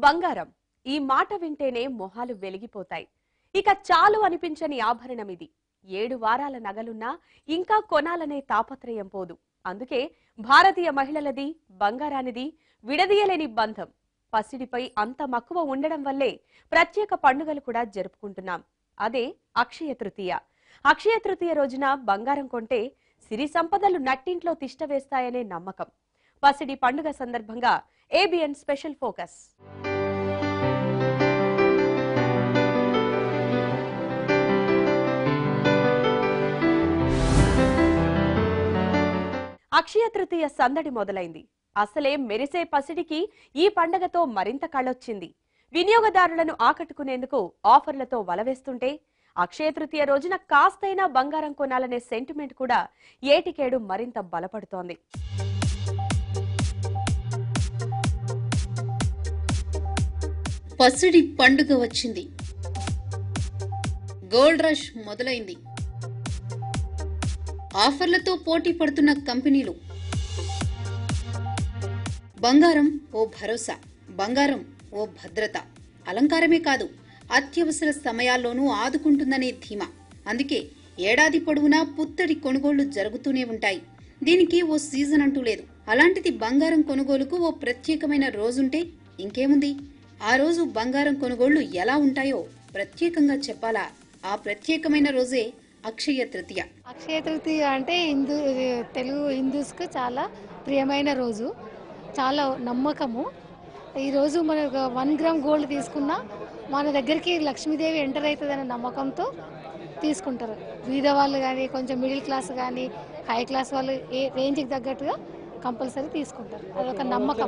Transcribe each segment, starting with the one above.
బంగారం ఈ మాట వింటేనే మొహాలు వెలిగిపోతాయి ఇక చాలు అనిపించని ఆభరణం ఇది ఏడు వారాల నగలున్నా ఇంకా కొనాలనే తాపత్రయం పోదు అందుకే భారతీయ మహిళలది బంగారానిది విడదీయలేని బంధం పసిడిపై అంత మక్కువ ఉండడం వల్లే ప్రత్యేక పండుగలు కూడా జరుపుకుంటున్నాం అదే అక్షయ తృతీయ అక్షయ తృతీయ రోజున బంగారం కొంటే సిరి సంపదలు నట్టింట్లో తిష్టవేస్తాయనే నమ్మకం పసిడి పండుగ సందర్భంగా ఏబిఎన్ స్పెషల్ ఫోకస్ అక్షయ తృతీయ సందడి మొదలైంది అసలే మెరిసే పసిడికి ఈ పండగతో మరింత కళొచ్చింది వినియోగదారులను ఆకట్టుకునేందుకు ఆఫర్లతో వలవేస్తుంటే అక్షయ తృతీయ రోజున కాస్తైనా బంగారం కొనాలనే సెంటిమెంట్ కూడా ఏటికేడు మరింత బలపడుతోంది పసిడి పండుగ వచ్చింది గోల్డ్ రష్ మొదలైంది ఆఫర్లతో పోటీ పడుతున్న కంపెనీలు బంగారం ఓ భరోసా బంగారం ఓ భద్రత అలంకారమే కాదు అత్యవసర సమయాల్లోనూ ఆదుకుంటుందనే ధీమా అందుకే ఏడాది పొడవునా పుత్తడి కొనుగోళ్లు జరుగుతూనే ఉంటాయి దీనికి ఓ సీజన్ అంటూ లేదు అలాంటిది బంగారం కొనుగోలుకు ఓ ప్రత్యేకమైన రోజుంటే ఇంకేముంది ఆ రోజు బంగారం కొనుగోళ్లు ఎలా ఉంటాయో ప్రత్యేకంగా చెప్పాలా ఆ ప్రత్యేకమైన రోజే అక్షయ తృతీయ అక్షయ తృతీయ అంటే హిందూ తెలుగు హిందూస్కి చాలా ప్రియమైన రోజు చాలా నమ్మకము ఈరోజు మనకు వన్ గ్రామ్ గోల్డ్ తీసుకున్నా మన దగ్గరికి లక్ష్మీదేవి ఎంటర్ అవుతుందనే నమ్మకంతో తీసుకుంటారు బీద వాళ్ళు కానీ కొంచెం మిడిల్ క్లాస్ కానీ హై క్లాస్ వాళ్ళు ఏ రేంజ్కి తగ్గట్టుగా కంపల్సరీ తీసుకుంటారు అదొక నమ్మకం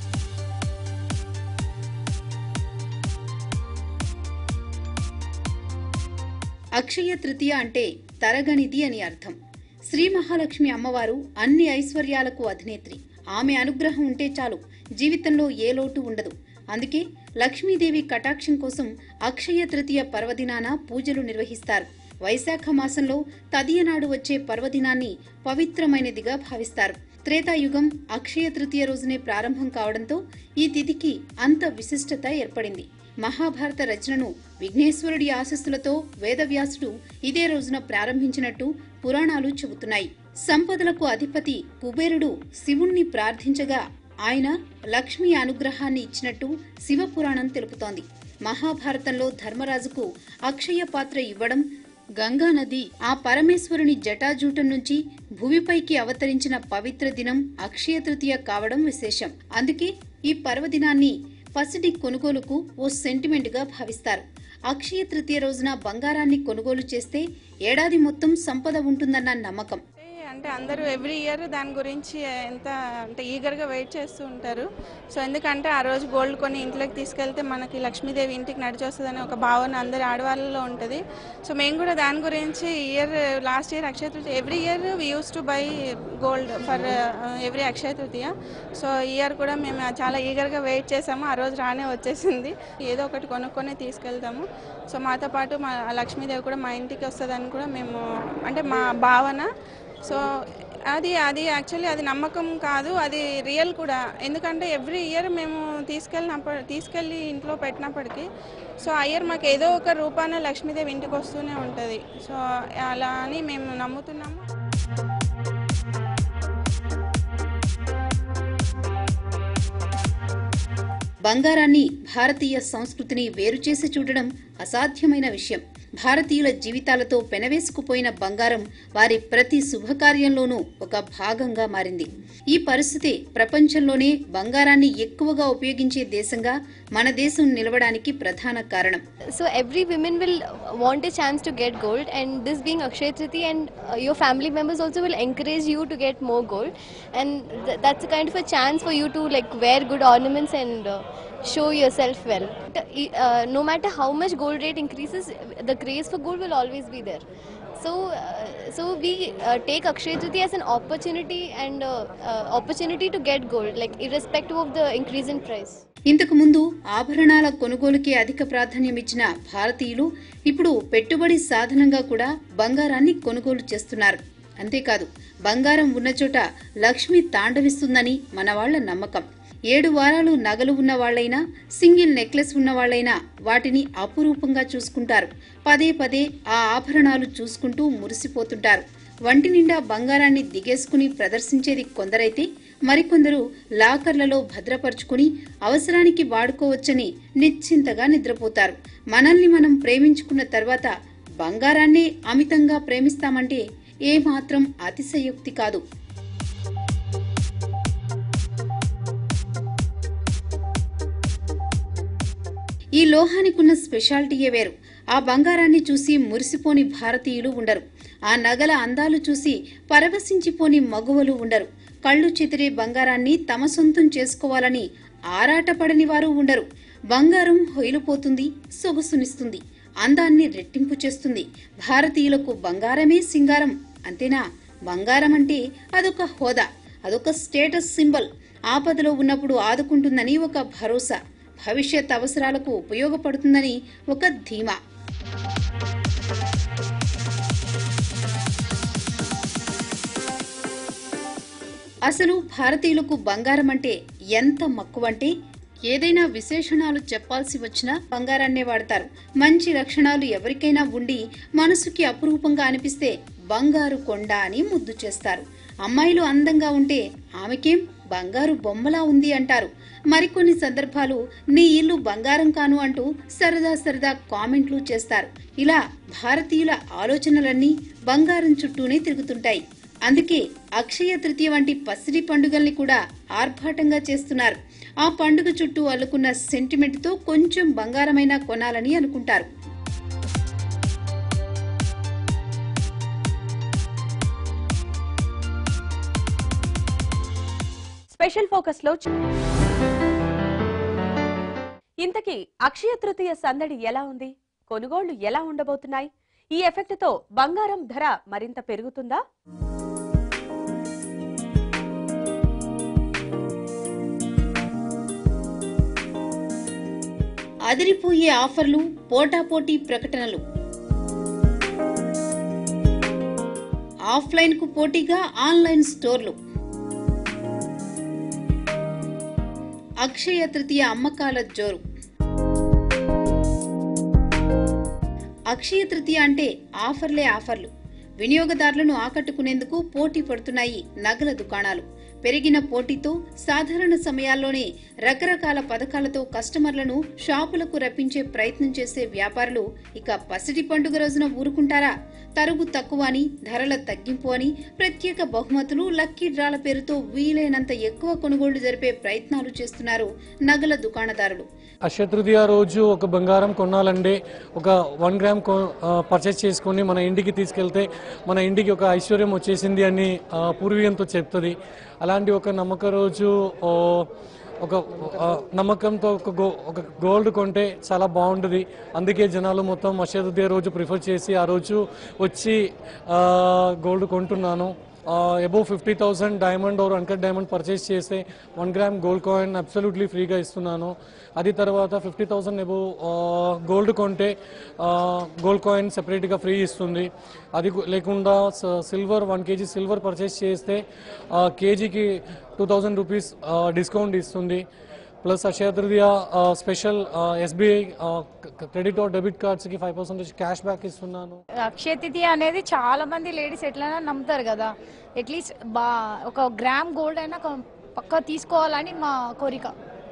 అక్షయ తృతీయ అంటే తరగనిది అని అర్థం శ్రీ మహాలక్ష్మి అమ్మవారు అన్ని ఐశ్వర్యాలకు అధినేత్రి ఆమె అనుగ్రహం ఉంటే చాలు జీవితంలో ఏ లోటు ఉండదు అందుకే లక్ష్మీదేవి కటాక్షం కోసం అక్షయ తృతీయ పర్వదినాన పూజలు నిర్వహిస్తారు వైశాఖ మాసంలో తదియనాడు వచ్చే పర్వదినాన్ని పవిత్రమైనదిగా భావిస్తారు త్రేతాయుగం అక్షయ తృతీయ రోజునే ప్రారంభం కావడంతో ఈ తిథికి అంత విశిష్టత ఏర్పడింది మహాభారత రచనను విఘ్నేశ్వరుడి ఆశస్సులతో వేదవ్యాసుడు ఇదే రోజున ప్రారంభించినట్టు పురాణాలు చెబుతున్నాయి సంపదలకు అధిపతి కుబేరుడు శివుణ్ణి ప్రార్థించగా ఆయన లక్ష్మీ అనుగ్రహాన్ని ఇచ్చినట్టు శివపురాణం తెలుపుతోంది మహాభారతంలో ధర్మరాజుకు అక్షయ పాత్ర ఇవ్వడం గంగా నది ఆ పరమేశ్వరుని జటాజూటం నుంచి భూమిపైకి అవతరించిన పవిత్ర దినం అక్షయ తృతీయ కావడం విశేషం అందుకే ఈ పర్వదినాన్ని పసిడి కొనుగోలుకు ఓ సెంటిమెంట్ గా భావిస్తారు అక్షయ తృతీయ రోజున బంగారాన్ని కొనుగోలు చేస్తే ఏడాది మొత్తం సంపద ఉంటుందన్న నమ్మకం అంటే అందరూ ఎవ్రీ ఇయర్ దాని గురించి ఎంత అంటే ఈగర్గా వెయిట్ చేస్తూ ఉంటారు సో ఎందుకంటే ఆ రోజు గోల్డ్ కొని ఇంట్లోకి తీసుకెళ్తే మనకి లక్ష్మీదేవి ఇంటికి నడిచి వస్తుందని ఒక భావన అందరి ఆడవాళ్ళలో ఉంటుంది సో మేము కూడా దాని గురించి year last year Akshaya Tritiya every year we use to buy gold for every Akshaya Tritiya so year కూడా మేము చాలా ఈగర్గా వెయిట్ చేసాము ఆ రోజు రానే వచ్చేసింది ఏదో ఒకటి కొనుక్కొని తీసుకెళ్తాము సో మాతో పాటు మా లక్ష్మీదేవి కూడా మా ఇంటికి వస్తుందని కూడా మేము అంటే మా భావన సో అది అది యాక్చువల్లీ అది నమ్మకం కాదు అది రియల్ కూడా ఎందుకంటే ఎవ్రీ ఇయర్ మేము తీసుకెళ్ళినప్పుడు తీసుకెళ్ళి ఇంట్లో పెట్టినప్పటికీ సో ఆ ఇయర్ మాకు ఏదో ఒక రూపాన లక్ష్మీదేవి ఇంటికి వస్తూనే ఉంటుంది సో అలా అని మేము నమ్ముతున్నాము బంగారాన్ని భారతీయ సంస్కృతిని వేరు చేసి చూడడం అసాధ్యమైన విషయం భారతీయుల జీవితాలతో పెనవేసుకుపోయిన బంగారం వారి ప్రతి శుభకార్యంలోనూ ఒక భాగంగా మారింది ఈ పరిస్థితి ప్రపంచంలోనే బంగారాన్ని ఎక్కువగా ఉపయోగించే దేశంగా మన దేశం నిలవడానికి ప్రధాన కారణం so every women will want a chance to get gold and this being akshay triti and uh, your family members also will encourage you to get more gold and th- that's a kind of a chance for you to like wear good ornaments and uh, show yourself well uh, no matter how much gold rate increases the craze for gold will always be there so uh, so we uh, take akshay triti as an opportunity and uh, uh, opportunity to get gold like irrespective of the increase in price ఇంతకు ముందు ఆభరణాల కొనుగోలుకి అధిక ప్రాధాన్యం ఇచ్చిన భారతీయులు ఇప్పుడు పెట్టుబడి సాధనంగా కూడా బంగారాన్ని కొనుగోలు చేస్తున్నారు అంతేకాదు బంగారం ఉన్న చోట లక్ష్మి తాండవిస్తుందని మన వాళ్ళ నమ్మకం ఏడు వారాలు నగలు ఉన్న వాళ్ళైనా సింగిల్ నెక్లెస్ ఉన్న వాళ్ళైనా వాటిని అపురూపంగా చూసుకుంటారు పదే పదే ఆ ఆభరణాలు చూసుకుంటూ మురిసిపోతుంటారు వంటి నిండా బంగారాన్ని దిగేసుకుని ప్రదర్శించేది కొందరైతే మరికొందరు లాకర్లలో భద్రపరుచుకుని అవసరానికి వాడుకోవచ్చని నిశ్చింతగా నిద్రపోతారు మనల్ని మనం ప్రేమించుకున్న తర్వాత బంగారాన్ని అమితంగా ప్రేమిస్తామంటే ఏమాత్రం అతిశయోక్తి కాదు ఈ లోహానికున్న స్పెషాలిటీయే వేరు ఆ బంగారాన్ని చూసి మురిసిపోని భారతీయులు ఉండరు ఆ నగల అందాలు చూసి పరవశించిపోని మగువలు ఉండరు కళ్ళు చెదిరే బంగారాన్ని తమ సొంతం చేసుకోవాలని ఆరాటపడని వారు ఉండరు బంగారం హొయిలుపోతుంది సొగసునిస్తుంది అందాన్ని రెట్టింపు చేస్తుంది భారతీయులకు బంగారమే సింగారం అంతేనా బంగారం అంటే అదొక హోదా అదొక స్టేటస్ సింబల్ ఆపదలో ఉన్నప్పుడు ఆదుకుంటుందని ఒక భరోసా భవిష్యత్ అవసరాలకు ఉపయోగపడుతుందని ఒక ధీమా అసలు భారతీయులకు బంగారం అంటే ఎంత మక్కువంటే ఏదైనా విశేషణాలు చెప్పాల్సి వచ్చినా బంగారాన్నే వాడతారు మంచి లక్షణాలు ఎవరికైనా ఉండి మనసుకి అపురూపంగా అనిపిస్తే బంగారు కొండ అని ముద్దు చేస్తారు అమ్మాయిలు అందంగా ఉంటే ఆమెకేం బంగారు బొమ్మలా ఉంది అంటారు మరికొన్ని సందర్భాలు నీ ఇల్లు బంగారం కాను అంటూ సరదా సరదా కామెంట్లు చేస్తారు ఇలా భారతీయుల ఆలోచనలన్నీ బంగారం చుట్టూనే తిరుగుతుంటాయి అందుకే అక్షయ తృతీయ వంటి పసిడి పండుగల్ని కూడా ఆర్భాటంగా చేస్తున్నారు ఆ పండుగ చుట్టూ అల్లుకున్న సెంటిమెంట్తో కొంచెం బంగారమైనా కొనాలని అనుకుంటారు స్పెషల్ ఫోకస్ లో చూ- ఇంతకీ అక్షయ తృతీయ సందడి ఎలా ఉంది కొనుగోళ్లు ఎలా ఉండబోతున్నాయి ఈ ఎఫెక్ట్ తో బంగారం ధర మరింత పెరుగుతుందా అదిరిపోయే ఆఫర్లు పోటాపోటీ ప్రకటనలు ఆఫ్లైన్ కు పోటీగా ఆన్లైన్ స్టోర్లు అక్షయ తృతీయ అమ్మకాల జోరు అక్షయ తృతీయ అంటే ఆఫర్లే ఆఫర్లు వినియోగదారులను ఆకట్టుకునేందుకు పోటీ పడుతున్నాయి నగల దుకాణాలు పెరిగిన పోటీతో సాధారణ సమయాల్లోనే రకరకాల పథకాలతో కస్టమర్లను షాపులకు రప్పించే ప్రయత్నం చేసే వ్యాపారులు ఇక పసిడి పండుగ రోజున ఊరుకుంటారా తరుగు తక్కువ అని ధరల తగ్గింపు అని ప్రత్యేక బహుమతులు లక్కీ డ్రాల పేరుతో వీలైనంత ఎక్కువ కొనుగోళ్లు జరిపే ప్రయత్నాలు చేస్తున్నారు నగల దుకాణదారులు అక్షతృతీయ రోజు ఒక బంగారం కొనాలంటే ఒక వన్ గ్రామ్ పర్చేస్ చేసుకొని మన ఇంటికి తీసుకెళ్తే మన ఇంటికి ఒక ఐశ్వర్యం వచ్చేసింది అని ఆ, పూర్వీకంతో చెప్తుంది అలాంటి ఒక నమ్మక రోజు ఓ, ఒక ఆ, నమ్మకంతో ఒక గో ఒక గోల్డ్ కొంటే చాలా బాగుంటుంది అందుకే జనాలు మొత్తం అక్షతృతీయ రోజు ప్రిఫర్ చేసి ఆ రోజు వచ్చి ఆ, గోల్డ్ కొంటున్నాను above fifty thousand diamond or uncut diamond purchase చేస్తే one gram gold coin absolutely ఫ్రీగా ఇస్తున్నాను అది తర్వాత ఫిఫ్టీ థౌసండ్ అబౌవ్ గోల్డ్ కొంటే గోల్డ్ కాయిన్ సెపరేట్గా ఫ్రీ ఇస్తుంది అది కు- లేకుండా silver one kg silver purchase చేస్తే కేజీకి టూ థౌజండ్ రూపీస్ డిస్కౌంట్ ఇస్తుంది plus Akshaya Tritiya special SBI credit or debit కార్డ్స్కి ఫైవ్ పర్సెంటేజ్ క్యాష్ బ్యాక్ ఇస్తున్నాను అక్షయ తిథి అనేది చాలా మంది లేడీస్ ఎట్లైనా నమ్ముతారు కదా అట్లీస్ట్ బా ఒక గ్రామ్ గోల్డ్ అయినా కొ- పక్కా తీసుకోవాలని మా కోరిక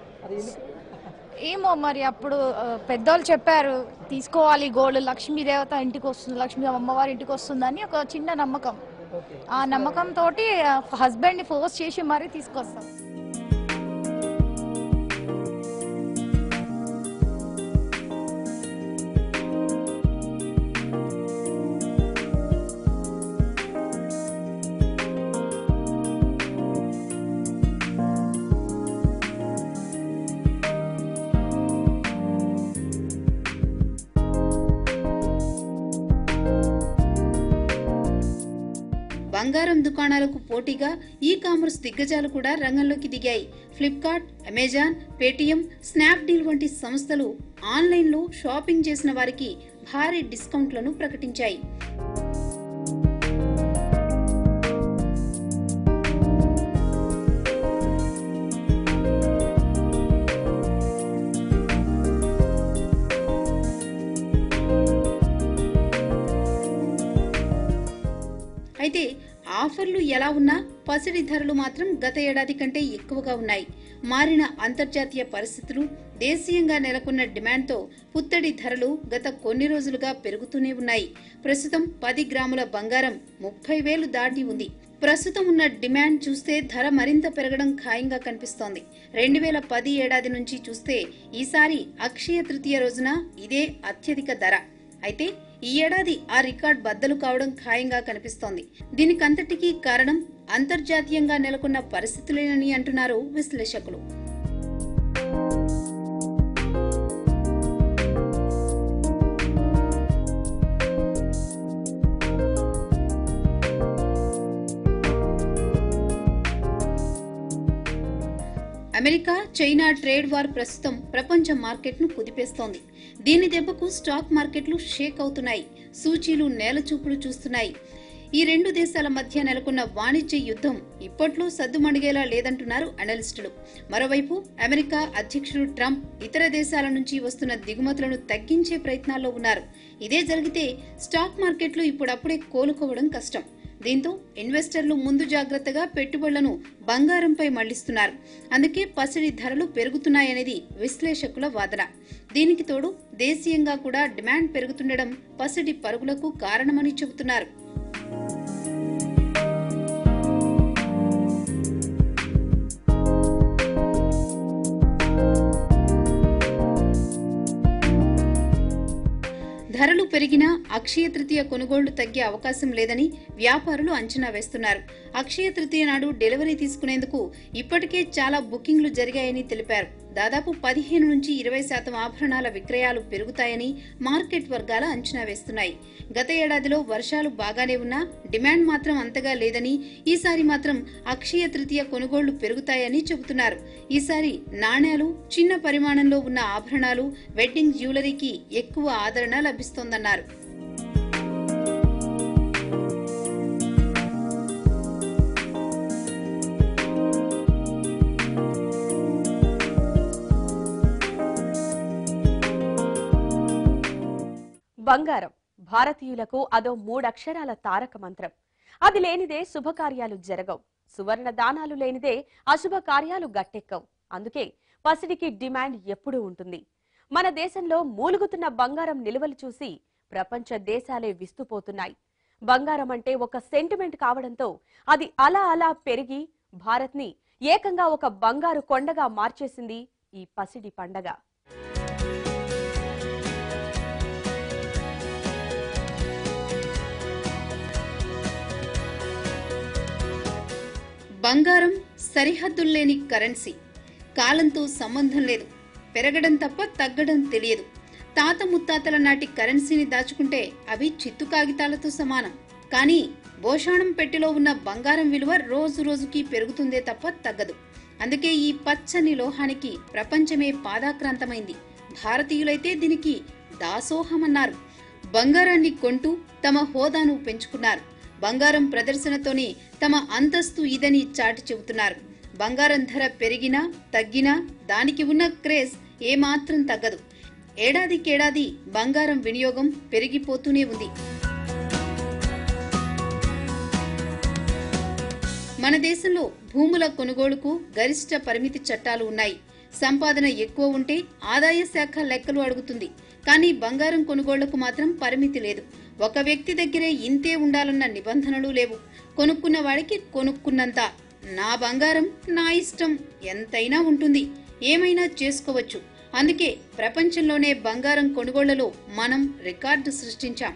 ఏమో మరి అప్పుడు ఆ, పెద్దోళ్ళు చెప్పారు తీసుకోవాలి గోల్డ్ లక్ష్మీ దేవత ఇంటికి వస్తుంది లక్ష్మీ అమ్మవారి ఇంటికి వస్తుందని ఒక చిన్న నమ్మకం ఆ నమ్మకం తోటి హస్బెండ్ని ఫోర్స్ చేసి మరీ తీసుకొస్తాం బంగారం దుకాణాలకు పోటీగా ఈ కామర్స్ దిగ్గజాలు కూడా రంగంలోకి దిగాయి ఫ్లిప్కార్ట్ అమెజాన్ పేటిఎం స్నాప్డీల్ వంటి సంస్థలు ఆన్లైన్లో షాపింగ్ చేసిన వారికి భారీ డిస్కౌంట్లను ప్రకటించాయి ఆఫర్లు ఎలా ఉన్నా పసిడి ధరలు మాత్రం గత ఏడాది కంటే ఎక్కువగా ఉన్నాయి మారిన అంతర్జాతీయ పరిస్థితులు దేశీయంగా నెలకొన్న డిమాండ్తో పుత్తడి ధరలు గత కొన్ని రోజులుగా పెరుగుతూనే ఉన్నాయి ప్రస్తుతం పది గ్రాముల బంగారం ముప్పై వేలు దాటి ఉంది ప్రస్తుతం ఉన్న డిమాండ్ చూస్తే ధర మరింత పెరగడం ఖాయంగా కనిపిస్తోంది రెండు వేల పది ఏడాది నుంచి చూస్తే ఈసారి అక్షయ తృతీయ రోజున ఇదే అత్యధిక ధర అయితే ఈ ఏడాది ఆ రికార్డ్ బద్దలు కావడం ఖాయంగా కనిపిస్తోంది దీనికంతటికీ కారణం అంతర్జాతీయంగా నెలకొన్న పరిస్థితులేనని అంటున్నారు విశ్లేషకులు అమెరికా చైనా ట్రేడ్ వార్ ప్రస్తుతం ప్రపంచ మార్కెట్ను కుదిపేస్తోంది దీని దెబ్బకు స్టాక్ మార్కెట్లు షేక్ అవుతున్నాయి సూచీలు నేలచూపులు చూస్తున్నాయి ఈ రెండు దేశాల మధ్య నెలకొన్న వాణిజ్య యుద్ధం ఇప్పట్లో సద్దుమణిగేలా లేదంటున్నారు అనలిస్టులు మరోవైపు అమెరికా అధ్యక్షుడు ట్రంప్ ఇతర దేశాల నుంచి వస్తున్న దిగుమతులను తగ్గించే ప్రయత్నాల్లో ఉన్నారు ఇదే జరిగితే స్టాక్ మార్కెట్లు ఇప్పుడప్పుడే కోలుకోవడం కష్టం దీంతో ఇన్వెస్టర్లు ముందు జాగ్రత్తగా పెట్టుబడులను బంగారంపై మళ్లిస్తున్నారు అందుకే పసిడి ధరలు పెరుగుతున్నాయనేది విశ్లేషకుల వాదన దీనికి తోడు దేశీయంగా కూడా డిమాండ్ పెరుగుతుండడం పసిడి పరుగులకు కారణమని చెబుతున్నారు ధరలు పెరిగినా అక్షయ తృతీయ కొనుగోళ్లు తగ్గే అవకాశం లేదని వ్యాపారులు అంచనా వేస్తున్నారు అక్షయ తృతీయ నాడు డెలివరీ తీసుకునేందుకు ఇప్పటికే చాలా బుకింగ్లు జరిగాయని తెలిపారు దాదాపు పదిహేను నుంచి ఇరవై శాతం ఆభరణాల విక్రయాలు పెరుగుతాయని మార్కెట్ వర్గాల అంచనా వేస్తున్నాయి గత ఏడాదిలో వర్షాలు బాగానే ఉన్నా డిమాండ్ మాత్రం అంతగా లేదని ఈసారి మాత్రం అక్షయ తృతీయ కొనుగోళ్లు పెరుగుతాయని చెబుతున్నారు ఈసారి నాణేలు చిన్న పరిమాణంలో ఉన్న ఆభరణాలు వెడ్డింగ్ జ్యువెలరీకి ఎక్కువ ఆదరణ లభిస్తోందన్నారు బంగారం భారతీయులకు అదో మూడక్షరాల తారక మంత్రం అది లేనిదే శుభకార్యాలు జరగవు సువర్ణ దానాలు లేనిదే అశుభ కార్యాలు గట్టెక్కవు అందుకే పసిడికి డిమాండ్ ఎప్పుడూ ఉంటుంది మన దేశంలో మూలుగుతున్న బంగారం నిలువలు చూసి ప్రపంచ దేశాలే విస్తుపోతున్నాయి బంగారం అంటే ఒక సెంటిమెంట్ కావడంతో అది అలా అలా పెరిగి భారత్ని ఏకంగా ఒక బంగారు కొండగా మార్చేసింది ఈ పసిడి పండగ బంగారం సరిహద్దుల్లేని కరెన్సీ కాలంతో సంబంధం లేదు పెరగడం తప్ప తగ్గడం తెలియదు తాత ముత్తాతల నాటి కరెన్సీని దాచుకుంటే అవి చిత్తు కాగితాలతో సమానం కానీ భోషాణం పెట్టెలో ఉన్న బంగారం విలువ రోజు రోజుకి పెరుగుతుందే తప్ప తగ్గదు అందుకే ఈ పచ్చని లోహానికి ప్రపంచమే పాదాక్రాంతమైంది భారతీయులైతే దీనికి దాసోహమన్నారు బంగారాన్ని కొంటూ తమ హోదాను పెంచుకున్నారు బంగారం ప్రదర్శనతోనే తమ అంతస్తు ఇదని చాటి చెబుతున్నారు బంగారం ధర పెరిగినా తగ్గినా దానికి ఉన్న క్రేజ్ ఏమాత్రం తగ్గదు ఏడాదికేడాది బంగారం వినియోగం పెరిగిపోతూనే ఉంది మన దేశంలో భూముల కొనుగోలుకు గరిష్ట పరిమితి చట్టాలు ఉన్నాయి సంపాదన ఎక్కువ ఉంటే ఆదాయ శాఖ లెక్కలు అడుగుతుంది కానీ బంగారం కొనుగోళ్లకు మాత్రం పరిమితి లేదు ఒక వ్యక్తి దగ్గరే ఇంతే ఉండాలన్న నిబంధనలు లేవు కొనుక్కున్న వాడికి కొనుక్కున్నంత నా బంగారం నా ఇష్టం ఎంతైనా ఉంటుంది ఏమైనా చేసుకోవచ్చు అందుకే ప్రపంచంలోనే బంగారం కొనుగోళ్లలో మనం రికార్డు సృష్టించాం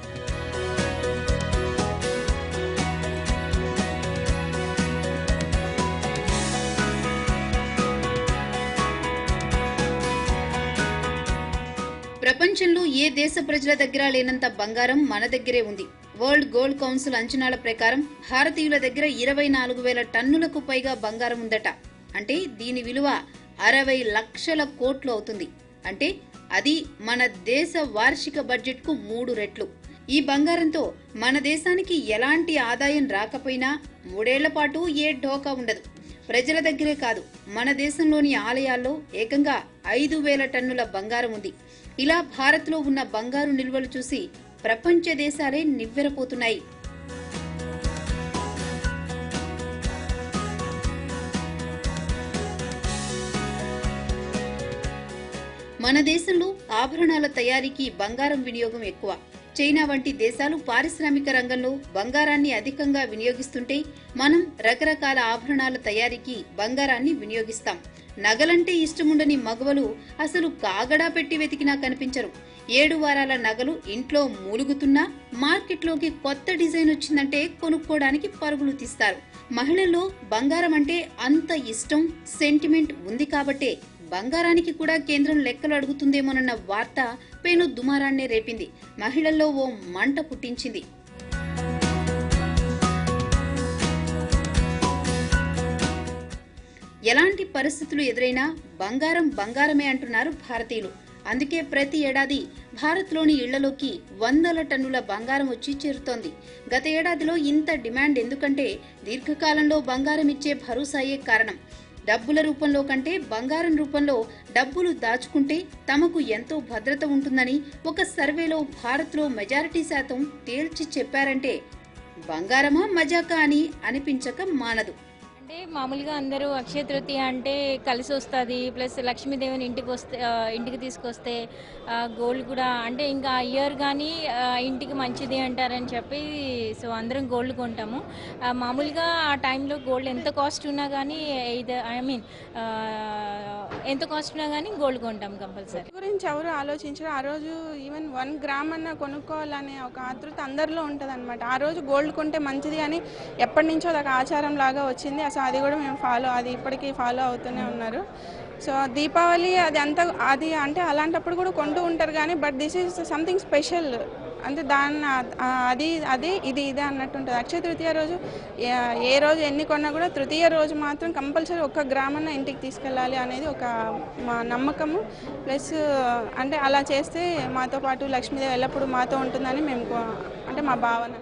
ప్రపంచంలో ఏ దేశ ప్రజల దగ్గర లేనంత బంగారం మన దగ్గరే ఉంది వరల్డ్ గోల్డ్ కౌన్సిల్ అంచనాల ప్రకారం భారతీయుల దగ్గర ఇరవై నాలుగు వేల టన్నులకు పైగా బంగారం ఉందట అంటే దీని విలువ అరవై లక్షల కోట్లు అవుతుంది అంటే అది మన దేశ వార్షిక బడ్జెట్కు మూడు రెట్లు ఈ బంగారంతో మన దేశానికి ఎలాంటి ఆదాయం రాకపోయినా మూడేళ్ల పాటు ఏ ఢోకా ఉండదు ప్రజల దగ్గరే కాదు మన దేశంలోని ఆలయాల్లో ఏకంగా ఐదు వేల టన్నుల బంగారం ఉంది ఇలా భారత్లో ఉన్న బంగారు నిల్వలు చూసి ప్రపంచ దేశాలే నివ్వెరపోతున్నాయి మన దేశంలో ఆభరణాల తయారీకి బంగారం వినియోగం ఎక్కువ చైనా వంటి దేశాలు పారిశ్రామిక రంగంలో బంగారాన్ని అధికంగా వినియోగిస్తుంటే మనం రకరకాల ఆభరణాల తయారీకి బంగారాన్ని వినియోగిస్తాం నగలంటే ఇష్టముండని మగవలు అసలు కాగడా పెట్టి వెతికినా కనిపించరు ఏడు వారాల నగలు ఇంట్లో మూలుగుతున్నా మార్కెట్లోకి కొత్త డిజైన్ వచ్చిందంటే కొనుక్కోవడానికి పరుగులు తీస్తారు మహిళల్లో బంగారం అంటే అంత ఇష్టం సెంటిమెంట్ ఉంది కాబట్టే బంగారానికి కూడా కేంద్రం లెక్కలు అడుగుతుందేమోనన్న వార్త పెను దుమారాన్నే రేపింది మహిళల్లో ఓ మంట పుట్టించింది ఎలాంటి పరిస్థితులు ఎదురైనా బంగారం బంగారమే అంటున్నారు భారతీయులు అందుకే ప్రతి ఏడాది భారత్లోని ఇళ్లలోకి వందల టన్నుల బంగారం వచ్చి చేరుతోంది గత ఏడాదిలో ఇంత డిమాండ్ ఎందుకంటే దీర్ఘకాలంలో బంగారం ఇచ్చే భరోసాయే కారణం డబ్బుల రూపంలో కంటే బంగారం రూపంలో డబ్బులు దాచుకుంటే తమకు ఎంతో భద్రత ఉంటుందని ఒక సర్వేలో భారత్లో మెజారిటీ శాతం తేల్చి చెప్పారంటే బంగారమా మజాకా అని అనిపించక మానదు అంటే మామూలుగా అందరూ అక్షయ తృతీయ అంటే కలిసి వస్తుంది ప్లస్ లక్ష్మీదేవిని ఇంటికి వస్తే ఆ, ఇంటికి తీసుకొస్తే గోల్డ్ కూడా అంటే ఇంకా ఇయర్ కానీ ఇంటికి మంచిది అంటారని చెప్పి సో అందరం గోల్డ్ కొంటాము ఆ, మామూలుగా ఆ టైంలో గోల్డ్ ఎంత కాస్ట్ ఉన్నా కానీ ఇది ఐ మీన్ ఎంత కాస్ట్ ఉన్నా కానీ గోల్డ్ కొంటాం కంపల్సరీ గురించి ఎవరు ఆలోచించరు ఆ రోజు ఈవెన్ వన్ గ్రామ్ అన్న కొనుక్కోవాలనే ఒక ఆతృత అందరిలో ఉంటుంది అనమాట ఆ రోజు గోల్డ్ కొంటే మంచిది అని ఎప్పటి నుంచో అదొక ఆచారం లాగా వచ్చింది అసలు అది కూడా మేము ఫాలో అది ఇప్పటికీ ఫాలో అవుతూనే ఉన్నారు సో దీపావళి అది అంత అది అంటే అలాంటప్పుడు కూడా కొంటూ ఉంటారు కానీ but this is something special అంటే దాన్ని ఆ- అది అది ఇది ఇదే అన్నట్టు ఉంటుంది అక్షయ తృతీయ రోజు ఏ- ఏ రోజు ఎన్ని కొన్నా కూడా తృతీయ రోజు మాత్రం కంపల్సరీ ఒక్క గ్రామన్న ఇంటికి తీసుకెళ్ళాలి అనేది ఒక మా నమ్మకము ప్లస్ అంటే అలా చేస్తే మాతో పాటు లక్ష్మీదేవి ఎల్లప్పుడూ మాతో ఉంటుందని మేము కో- అంటే మా భావన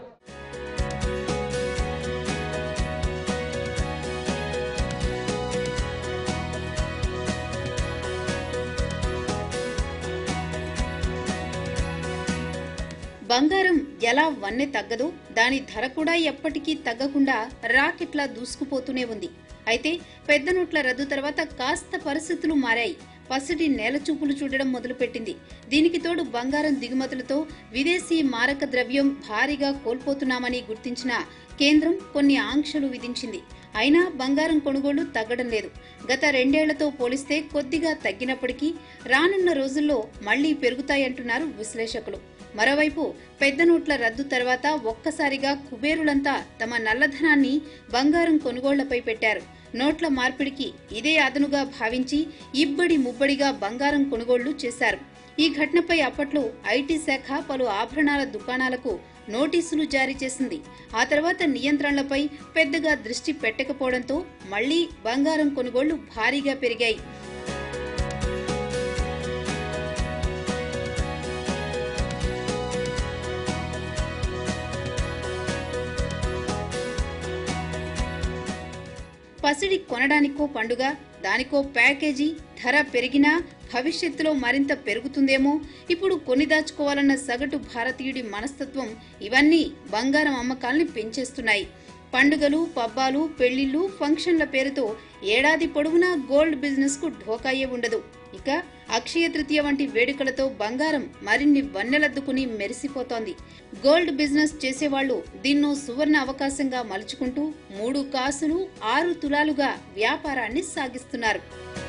బంగారం ఎలా వన్నె తగ్గదో దాని ధర కూడా ఎప్పటికీ తగ్గకుండా రాకెట్లా దూసుకుపోతూనే ఉంది అయితే పెద్ద నోట్ల రద్దు తర్వాత కాస్త పరిస్థితులు మారాయి పసిడి నేల చూపులు చూడడం మొదలుపెట్టింది దీనికి తోడు బంగారం దిగుమతులతో విదేశీ మారక ద్రవ్యం భారీగా కోల్పోతున్నామని గుర్తించిన కేంద్రం కొన్ని ఆంక్షలు విధించింది అయినా బంగారం కొనుగోళ్లు తగ్గడం లేదు గత రెండేళ్లతో పోలిస్తే కొద్దిగా తగ్గినప్పటికీ రానున్న రోజుల్లో మళ్లీ పెరుగుతాయంటున్నారు విశ్లేషకులు మరోవైపు పెద్ద నోట్ల రద్దు తర్వాత ఒక్కసారిగా కుబేరులంతా తమ నల్లధనాన్ని బంగారం కొనుగోళ్లపై పెట్టారు నోట్ల మార్పిడికి ఇదే అదనుగా భావించి ఇబ్బడి ముబ్బడిగా బంగారం కొనుగోళ్లు చేశారు ఈ ఘటనపై అప్పట్లో ఐటీ శాఖ పలు ఆభరణాల దుకాణాలకు నోటీసులు జారీ చేసింది ఆ తర్వాత నియంత్రణలపై పెద్దగా దృష్టి పెట్టకపోవడంతో మళ్లీ బంగారం కొనుగోళ్లు భారీగా పెరిగాయి పసిడి కొనడానికో పండుగ దానికో ప్యాకేజీ ధర పెరిగినా భవిష్యత్తులో మరింత పెరుగుతుందేమో ఇప్పుడు కొని దాచుకోవాలన్న సగటు భారతీయుడి మనస్తత్వం ఇవన్నీ బంగారం అమ్మకాల్ని పెంచేస్తున్నాయి పండుగలు పబ్బాలు పెళ్లిళ్లు ఫంక్షన్ల పేరుతో ఏడాది పొడవునా గోల్డ్ బిజినెస్ కు ఢోకాయే ఉండదు ఇక అక్షయ తృతీయ వంటి వేడుకలతో బంగారం మరిన్ని వన్నెలద్దుకుని మెరిసిపోతోంది గోల్డ్ బిజినెస్ చేసేవాళ్లు దీన్నో సువర్ణ అవకాశంగా మలుచుకుంటూ మూడు కాసులు ఆరు తులాలుగా వ్యాపారాన్ని సాగిస్తున్నారు